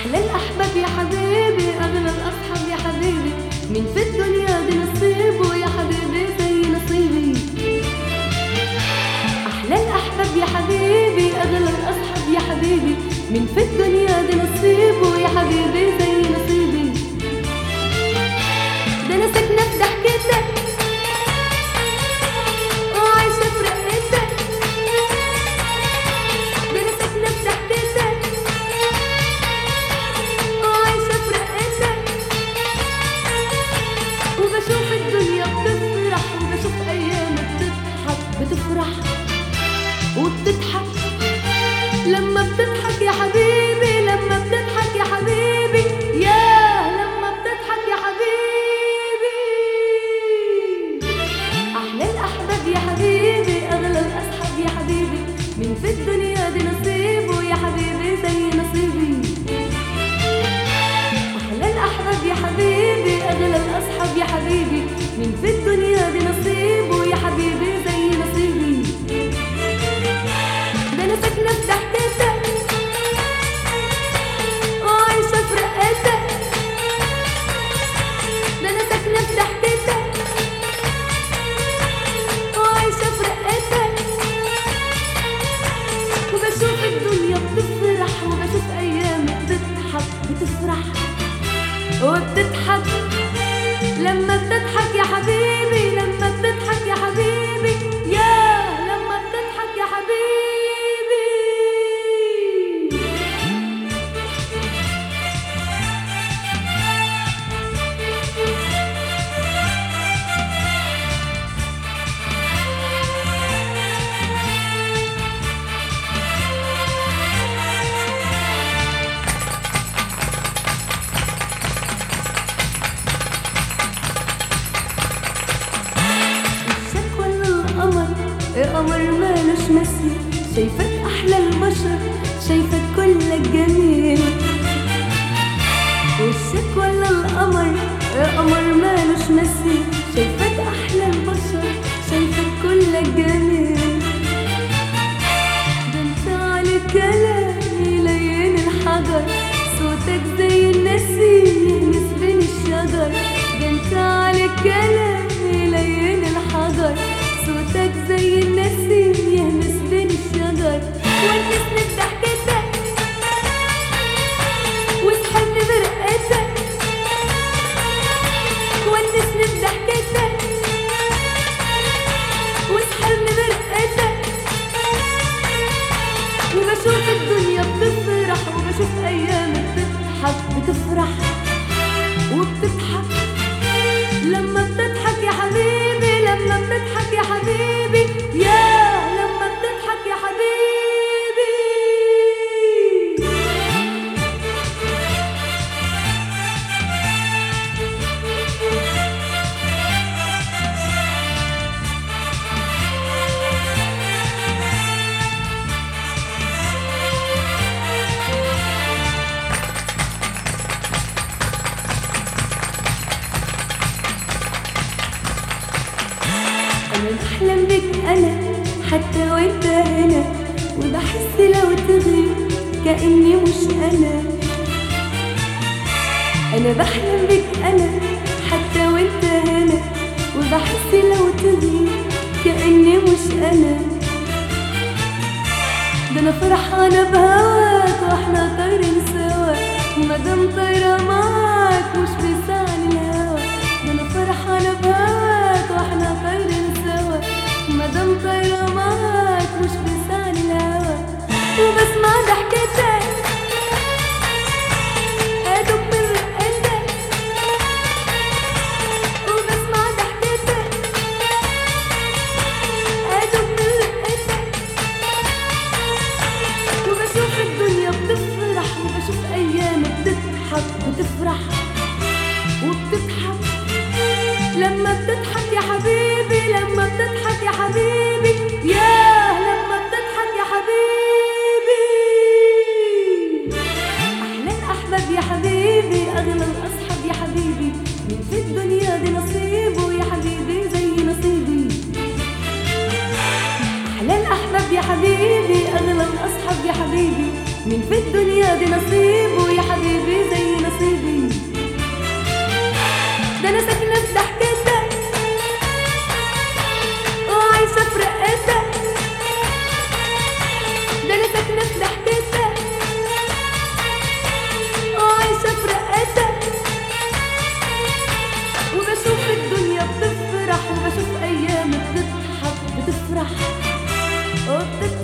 أحلى الأحباب يا حبيبي أغلى الأصحاب يا حبيبي من في الدنيا دي نصيبه يا حبيبي زي نصيبي أحلى الأحباب يا حبيبي أغلى الأصحاب يا حبيبي من في الدنيا دي نصيبه يا حبيبي زي نصيبي ده أنا ساكنة في ضحكتك وعايشة في رقتك ده أنا ساكنة في ضحكتك وعايشة في رقتك وبشوف الدنيا بتفرح وبشوف أيامك بتضحك بتفرح وبتضحك لما بتضحك يا حبيبي لما بتضحك يا حبيبي يا لما بتضحك يا حبيبي أحلى الأحباب يا حبيبي أغلى الأصحاب يا حبيبي من في الدنيا دي نصيبه يا حبيبي زي نصيبي أحلى الأحباب يا حبيبي أغلى الأصحاب يا حبيبي من في الدنيا دي نصيبه يا حبيبي زي نصيبي ده أنا ساكنة في ضحكتك وعايشة في رقتك ده أنا ساكنة في ضحكتك وعايشة في رقتك وبشوف الدنيا بتفرح وبشوف أيامك بتضحك بتفرح وبتضحك لما بتضحك يا حبيبي لما بتضحك يا حبيبي يا لما بتضحك يا حبيبي الشك ولا القمر القمر مالوش مثيل شايفك احلى البشر شايفك كلك جميل والشك ولا القمر القمر مالوش مثيل شايفك احلى البشر شايفك كلك جميل ده انت على كلامي لين الحجر صوتك زي النسيم يهمس بين الشجر ده انت على كلامي لين الحجر صوتك زي النسيم يهمس بين الشجر ونسني بضحكتك واسحبني برقتك ونسني بضحكتك واسحبني برقتك وبشوف الدنيا بتفرح وبشوف ايامك بتضحك بتفرح وبتضحك لما بتضحك يا حبيبي لما بتضحك يا حبيبي يا لما بتضحك يا حبيبي أنا بحلم بك أنا حتى وأنت هنا وبحس لو تغيب كأني مش أنا أنا بحلم بك أنا حتى وأنت هنا وبحس لو تغيب كأني مش أنا ده أنا فرحانة بهواك وإحنا طايرين سوا مادام طايرة معاك مش بيسعني الهوا ده أنا فرحانة بهواك وإحنا طايرين سوا مادام طايرة معاك مش بيسعني الهوا وبسمع ضحكتك أدوب من رقتك وبسمع ضحكتك أدوب من رقتك وبشوف الدنيا بتفرح دي نصيبه يا حبيبي زي نصيبي ده انا ساكنه في ضحكتك وعايشه في رقتك ده انا ساكنه في ضحكتك وعايشه في رقتك وبشوف الدنيا بتفرح وبشوف ايام بتضحك بتفرح وبتضحك